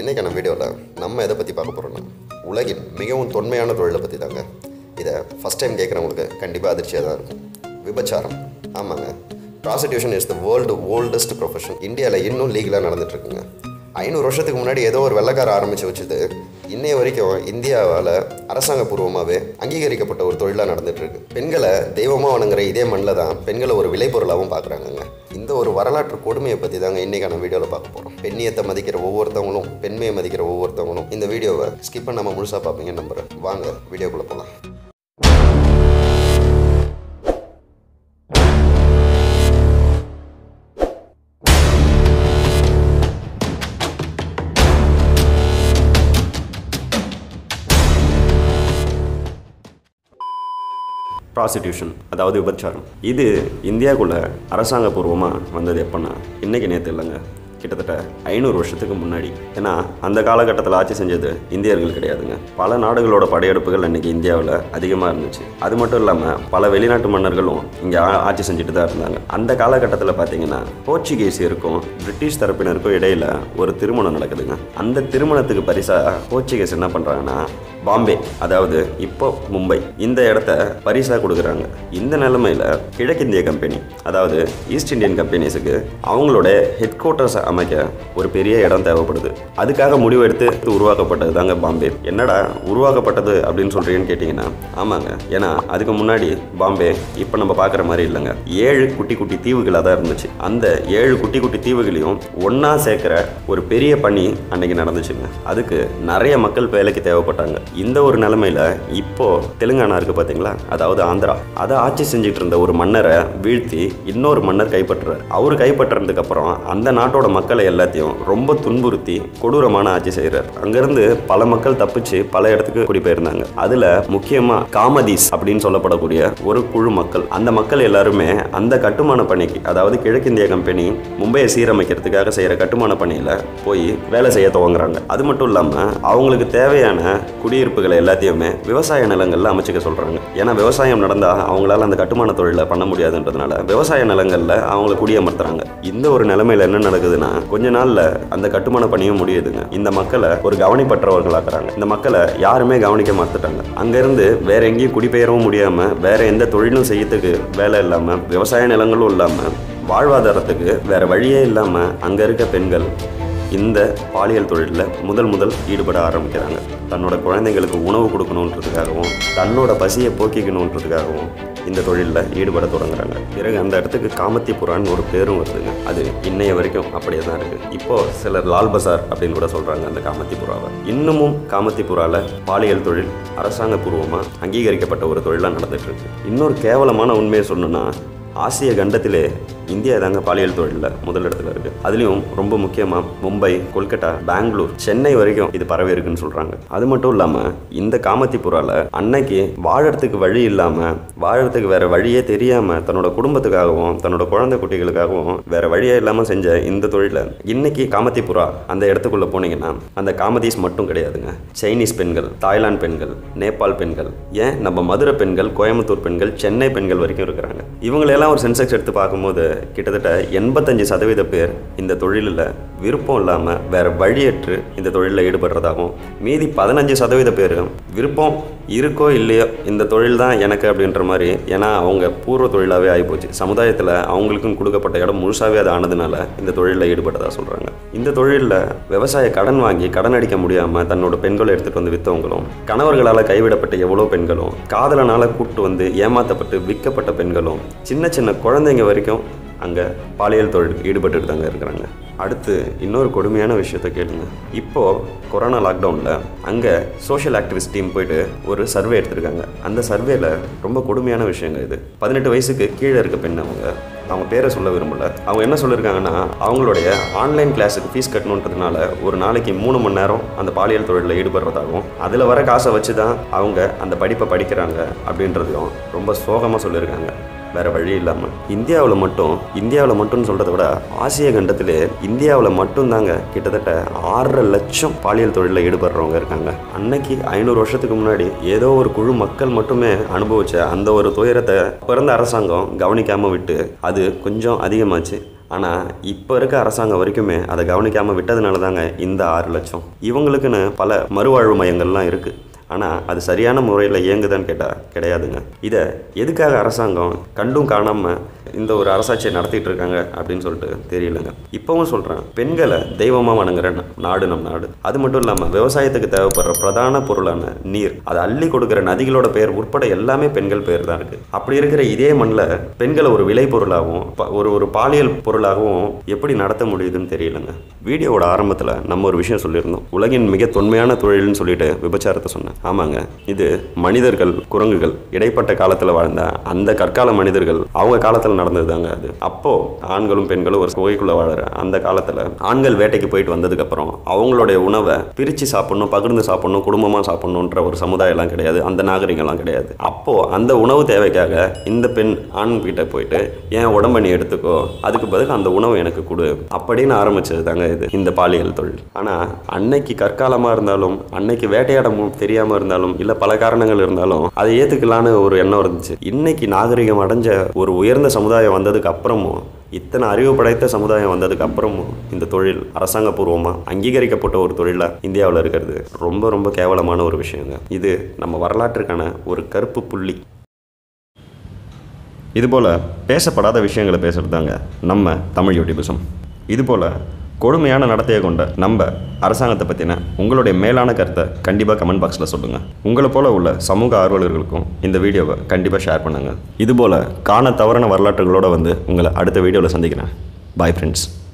இன்றைக்கான வீடியோவில் நம்ம எதை பற்றி பார்க்க போகிறோம்னா உலகின் மிகவும் தொன்மையான தொழிலை பற்றி தாங்க இதை ஃபஸ்ட் டைம் கேட்குறவங்களுக்கு கண்டிப்பாக அதிர்ச்சியாக தான் இருக்கும் விபச்சாரம் ஆமாங்க prostitution is the world oldest profession இந்தியாவில் இன்னும் லீகலாக நடந்துட்டுருக்குங்க ஐநூறு வருஷத்துக்கு முன்னாடி ஏதோ ஒரு வெள்ளக்கார ஆரம்பித்து வச்சது இன்னைய வரைக்கும் இந்தியாவால் அரசாங்கபூர்வமாகவே அங்கீகரிக்கப்பட்ட ஒரு தொழிலாக நடந்துட்டுருக்கு பெண்களை தெய்வமாக வணங்குற இதே மண்ணில் தான் பெண்களை ஒரு விளைபொருளாகவும் பார்க்குறாங்கங்க இந்த ஒரு வரலாற்று கொடுமையை பற்றி தாங்க இன்றைக்கான வீடியோவில் பார்க்க போகிறோம் பெண்ணியத்தை மதிக்கிற ஒவ்வொருத்தவங்களும் பெண்மையை மதிக்கிற ஒவ்வொருத்தவங்களும் இந்த வீடியோவை ஸ்கிப் பண்ணாமல் முழுசாக பார்ப்பீங்கன்னு நம்புகிறேன் வாங்க வீடியோக்குள்ளே போகலாம் ப்ராசிக்யூஷன் அதாவது விபச்சாரம் இது இந்தியாவுக்குள்ள அரசாங்கபூர்வமாக வந்தது எப்போன்னா இன்றைக்கி நேற்று இல்லைங்க கிட்டத்தட்ட ஐநூறு வருஷத்துக்கு முன்னாடி ஏன்னா அந்த காலகட்டத்தில் ஆட்சி செஞ்சது இந்தியர்கள் கிடையாதுங்க பல நாடுகளோட படையெடுப்புகள் அன்றைக்கி இந்தியாவில் அதிகமாக இருந்துச்சு அது மட்டும் இல்லாமல் பல வெளிநாட்டு மன்னர்களும் இங்கே ஆட்சி செஞ்சுட்டு தான் இருந்தாங்க அந்த காலகட்டத்தில் பார்த்தீங்கன்னா போர்ச்சுகீசியருக்கும் பிரிட்டிஷ் தரப்பினருக்கும் இடையில ஒரு திருமணம் நடக்குதுங்க அந்த திருமணத்துக்கு பரிசாக போர்ச்சுகீஸ் என்ன பண்ணுறாங்கன்னா பாம்பே அதாவது இப்போ மும்பை இந்த இடத்த பரிசாக கொடுக்குறாங்க இந்த நிலைமையில் கிழக்கிந்திய கம்பெனி அதாவது ஈஸ்ட் இந்தியன் கம்பெனிஸுக்கு அவங்களோட ஹெட் குவார்ட்டர்ஸை அமைக்க ஒரு பெரிய இடம் தேவைப்படுது அதுக்காக முடிவெடுத்து உருவாக்கப்பட்டது தாங்க பாம்பே என்னடா உருவாக்கப்பட்டது அப்படின்னு சொல்கிறீங்கன்னு கேட்டிங்கன்னா ஆமாங்க ஏன்னா அதுக்கு முன்னாடி பாம்பே இப்போ நம்ம பார்க்குற மாதிரி இல்லைங்க ஏழு குட்டி குட்டி தீவுகளாக தான் இருந்துச்சு அந்த ஏழு குட்டி குட்டி தீவுகளையும் ஒன்றா சேர்க்குற ஒரு பெரிய பணி அன்னைக்கு நடந்துச்சுங்க அதுக்கு நிறைய மக்கள் வேலைக்கு தேவைப்பட்டாங்க இந்த ஒரு நிலைமையில இப்போ தெலுங்கானா இருக்கு பார்த்தீங்களா அதாவது ஆந்திரா அதை ஆட்சி செஞ்சுட்டு இருந்த ஒரு மன்னரை வீழ்த்தி இன்னொரு மன்னர் கைப்பற்றுறார் அவர் கைப்பற்றுறதுக்கு அப்புறம் அந்த நாட்டோட மக்களை எல்லாத்தையும் ரொம்ப துன்புறுத்தி கொடூரமான ஆட்சி செய்கிறார் அங்கிருந்து பல மக்கள் தப்பிச்சு பல இடத்துக்கு குடிபெயர்ந்தாங்க அதுல முக்கியமா காமதீஸ் அப்படின்னு சொல்லப்படக்கூடிய ஒரு குழு மக்கள் அந்த மக்கள் எல்லாருமே அந்த கட்டுமான பணிக்கு அதாவது கிழக்கிந்திய கம்பெனி மும்பையை சீரமைக்கிறதுக்காக செய்யற கட்டுமான பணியில போய் வேலை செய்ய துவங்குறாங்க அது மட்டும் இல்லாம அவங்களுக்கு தேவையான குடியிருப்புகளை எல்லாத்தையுமே விவசாய நிலங்கள்ல அமைச்சுக்க சொல்றாங்க ஏன்னா விவசாயம் நடந்தா அவங்களால அந்த கட்டுமான தொழிலை பண்ண முடியாதுன்றதுனால விவசாய நிலங்கள்ல அவங்கள குடியமர்த்துறாங்க இந்த ஒரு நிலைமையில என்ன நடக்குதுன்னா கொஞ்ச நாள்ல அந்த கட்டுமான பணியும் முடியுதுங்க இந்த மக்களை ஒரு கவனிப்பற்றவர்களாக்குறாங்க இந்த மக்களை யாருமே கவனிக்க மறுத்துட்டாங்க அங்கிருந்து வேற எங்கேயும் குடிபெயரவும் முடியாம வேற எந்த தொழிலும் செய்யறதுக்கு வேலை இல்லாம விவசாய நிலங்களும் இல்லாம வாழ்வாதாரத்துக்கு வேற வழியே இல்லாம அங்க இருக்க பெண்கள் இந்த பாலியல் தொழிலில் முதல் முதல் ஈடுபட ஆரம்பிக்கிறாங்க தன்னோட குழந்தைங்களுக்கு உணவு கொடுக்கணுன்றதுக்காகவும் தன்னோட பசியை போக்கிக்கணுன்றதுக்காகவும் இந்த தொழிலில் ஈடுபட தொடங்குறாங்க பிறகு அந்த இடத்துக்கு காமத்திபுரான்னு ஒரு பேரும் வருதுங்க அது இன்னைய வரைக்கும் அப்படியே தான் இருக்குது இப்போ சிலர் லால் பசார் அப்படின்னு கூட சொல்கிறாங்க அந்த காமத்திபுராவை இன்னமும் காமத்திபுராவில் பாலியல் தொழில் அரசாங்கபூர்வமாக அங்கீகரிக்கப்பட்ட ஒரு தொழிலாக நடந்துட்டு இருக்கு இன்னொரு கேவலமான உண்மையை சொல்லணும்னா ஆசிய கண்டத்திலே இந்தியா தாங்க பாலியல் தொழிலில் முதல் இடத்துல இருக்கு அதுலேயும் ரொம்ப முக்கியமாக மும்பை கொல்கட்டா பெங்களூர் சென்னை வரைக்கும் இது பரவி இருக்குன்னு சொல்கிறாங்க அது மட்டும் இல்லாமல் இந்த காமத்திபுராவில் அன்னைக்கு வாழறதுக்கு வழி இல்லாமல் வாழறதுக்கு வேற வழியே தெரியாமல் தன்னோட குடும்பத்துக்காகவும் தன்னோட குழந்தை குட்டிகளுக்காகவும் வேற வழியே இல்லாமல் செஞ்ச இந்த தொழிலை இன்னைக்கு காமத்திபுரா அந்த இடத்துக்குள்ள போனீங்கன்னா அந்த காமதீஸ் மட்டும் கிடையாதுங்க சைனீஸ் பெண்கள் தாய்லாந்து பெண்கள் நேபாள் பெண்கள் ஏன் நம்ம மதுரை பெண்கள் கோயம்புத்தூர் பெண்கள் சென்னை பெண்கள் வரைக்கும் இருக்கிறாங்க இவங்களெல்லாம் ஒரு சென்செக்ஸ் எடுத்து பார்க்கும்போது கிட்டத்தட்ட எண்பத்தஞ்சு சதவீத பேர் இந்த தொழிலில் விருப்பம் இல்லாமல் வேற வழியற்று இந்த தொழிலில் ஈடுபடுறதாகவும் மீதி பதினஞ்சு சதவீத பேர் விருப்பம் இருக்கோ இல்லையோ இந்த தொழில் தான் எனக்கு அப்படின்ற மாதிரி ஏன்னா அவங்க பூர்வ தொழிலாகவே ஆகிப்போச்சு சமுதாயத்தில் அவங்களுக்கும் கொடுக்கப்பட்ட இடம் முழுசாகவே அது ஆனதுனால இந்த தொழிலில் ஈடுபட்டதாக சொல்கிறாங்க இந்த தொழிலில் விவசாய கடன் வாங்கி கடன் அடிக்க முடியாமல் தன்னோட பெண்களை எடுத்துகிட்டு வந்து விற்றவங்களும் கணவர்களால் கைவிடப்பட்ட எவ்வளோ பெண்களும் காதலனால் கூட்டு வந்து ஏமாற்றப்பட்டு விற்கப்பட்ட பெண்களும் சின்ன சின்ன குழந்தைங்க வரைக்கும் அங்கே பாலியல் தொழில் ஈடுபட்டுட்டு தாங்க இருக்கிறாங்க அடுத்து இன்னொரு கொடுமையான விஷயத்த கேளுங்க இப்போது கொரோனா லாக்டவுனில் அங்கே சோஷியல் ஆக்டிவிஸ்ட் டீம் போயிட்டு ஒரு சர்வே எடுத்திருக்காங்க அந்த சர்வேல ரொம்ப கொடுமையான விஷயங்க இது பதினெட்டு வயசுக்கு கீழே இருக்க பெண் அவங்க அவங்க பேரை சொல்ல விரும்பல அவங்க என்ன சொல்லியிருக்காங்கன்னா அவங்களுடைய ஆன்லைன் கிளாஸுக்கு ஃபீஸ் கட்டணுன்றதுனால ஒரு நாளைக்கு மூணு மணி நேரம் அந்த பாலியல் தொழிலில் ஈடுபடுறதாகவும் அதில் வர காசை வச்சு தான் அவங்க அந்த படிப்பை படிக்கிறாங்க அப்படின்றதையும் ரொம்ப சோகமாக சொல்லியிருக்காங்க வேற வழி இல்லாமல் இந்தியாவில் மட்டும் இந்தியாவில் மட்டும்னு சொல்கிறத விட ஆசிய கண்டத்திலே இந்தியாவில் மட்டும்தாங்க கிட்டத்தட்ட ஆறரை லட்சம் பாலியல் தொழிலில் ஈடுபடுறவங்க இருக்காங்க அன்னைக்கு ஐநூறு வருஷத்துக்கு முன்னாடி ஏதோ ஒரு குழு மக்கள் மட்டுமே அனுபவிச்ச அந்த ஒரு துயரத்தை பிறந்த அரசாங்கம் கவனிக்காமல் விட்டு அது கொஞ்சம் அதிகமாச்சு ஆனால் இப்போ இருக்க அரசாங்கம் வரைக்குமே அதை கவனிக்காமல் விட்டதுனால தாங்க இந்த ஆறு லட்சம் இவங்களுக்குன்னு பல மறுவாழ்வு மையங்கள்லாம் இருக்குது ஆனால் அது சரியான முறையில் இயங்குதான்னு கேட்டால் கிடையாதுங்க இதை எதுக்காக அரசாங்கம் கண்டும் காணாமல் இந்த ஒரு அரசாட்சியை நடத்திட்டு இருக்காங்க அப்படின்னு சொல்லிட்டு தெரியலங்க இப்போவும் சொல்கிறேன் பெண்களை தெய்வமாக வணங்குற ந- நாடு நம் நாடு அது மட்டும் இல்லாமல் விவசாயத்துக்கு தேவைப்படுற பிரதான பொருளான நீர் அதை அள்ளி கொடுக்குற நதிகளோட பெயர் உட்பட எல்லாமே பெண்கள் பேர் தான் இருக்குது அப்படி இருக்கிற இதே மண்ணில் பெண்களை ஒரு விலை பொருளாகவும் ப- ஒரு ஒரு பாலியல் பொருளாகவும் எப்படி நடத்த முடியுதுன்னு தெரியலங்க வீடியோவோட ஆரம்பத்தில் நம்ம ஒரு விஷயம் சொல்லியிருந்தோம் உலகின் மிக தொன்மையான தொழில்னு சொல்லிட்டு விபச்சாரத்தை சொன்னேன் ஆமாங்க இது மனிதர்கள் குரங்குகள் இடைப்பட்ட காலத்தில் வாழ்ந்த அந்த கற்கால மனிதர்கள் அவங்க காலத்தில் நடந்தது தாங்க அது அப்போ ஆண்களும் பெண்களும் ஒரு குகைக்குள்ள வாழற அந்த காலத்தில் ஆண்கள் வேட்டைக்கு போயிட்டு வந்ததுக்கப்புறம் அவங்களுடைய உணவை பிரித்து சாப்பிடணும் பகிர்ந்து சாப்பிடணும் குடும்பமாக சாப்பிடணுன்ற ஒரு சமுதாயம்லாம் கிடையாது அந்த நாகரிகம்லாம் கிடையாது அப்போ அந்த உணவு தேவைக்காக இந்த பெண் ஆண் கிட்ட போயிட்டு என் உடம்ப நீ எடுத்துக்கோ அதுக்கு பதில் அந்த உணவு எனக்கு கொடு அப்படின்னு ஆரம்பிச்சது தாங்க இது இந்த பாலியல் தொழில் ஆனால் அன்னைக்கு கற்காலமாக இருந்தாலும் அன்னைக்கு வேட்டையாட மு- தெரியாம இருந்தாலும் இல்லை பல காரணங்கள் இருந்தாலும் அதை ஏற்றுக்கலான்னு ஒரு எண்ணம் இருந்துச்சு இன்னைக்கு நாகரிகம் அடைஞ்ச ஒரு உயர்ந்த சமுதாயம் வந்ததுக்கு அப்புறமும் இத்தனை அறிவு படைத்த சமுதாயம் வந்ததுக்கு அப்புறமும் இந்த தொழில் அரசாங்கபூர்வமாக அங்கீகரிக்கப்பட்ட ஒரு தொழிலாக இந்தியாவில் இருக்கிறது ரொம்ப ரொம்ப கேவலமான ஒரு விஷயங்க இது நம்ம வரலாற்றுக்கான ஒரு கருப்பு புள்ளி இதுபோல் பேசப்படாத விஷயங்களை பேசுகிறது தாங்க நம்ம தமிழ் யூடியூபிசம் இதுபோல் கொடுமையான நடத்தையை கொண்ட நம்ம அரசாங்கத்தை பற்றின உங்களுடைய மேலான கருத்தை கண்டிப்பாக கமெண்ட் பாக்ஸில் சொல்லுங்கள் உங்களை போல உள்ள சமூக ஆர்வலர்களுக்கும் இந்த வீடியோவை கண்டிப்பாக ஷேர் பண்ணுங்கள் இதுபோல் காண தவறான வரலாற்றுகளோடு வந்து உங்களை அடுத்த வீடியோவில் சந்திக்கிறேன் பாய் ஃப்ரெண்ட்ஸ்